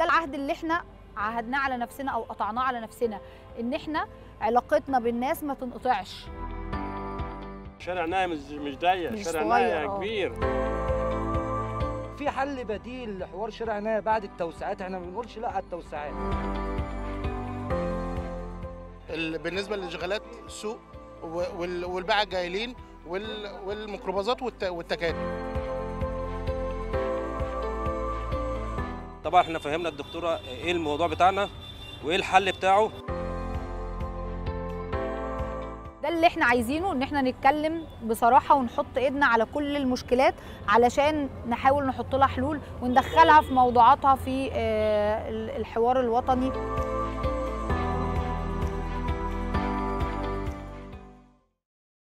ده العهد اللي احنا عهدناه على نفسنا او قطعناه على نفسنا ان احنا علاقتنا بالناس ما تنقطعش شارع نايم مش مش ضيق مش شارع صغير، نايم آه. كبير في حل بديل لحوار شارع عناية بعد التوسعات احنا ما بنقولش لا على التوسعات ال- بالنسبه لاشغالات السوق و- وال- والباعة الجايلين وال- والميكروباصات والت- والتكاتك طبعا احنا فهمنا الدكتوره ايه الموضوع بتاعنا وايه الحل بتاعه ده اللي احنا عايزينه ان احنا نتكلم بصراحه ونحط ايدنا على كل المشكلات علشان نحاول نحط لها حلول وندخلها في موضوعاتها في آه، الحوار الوطني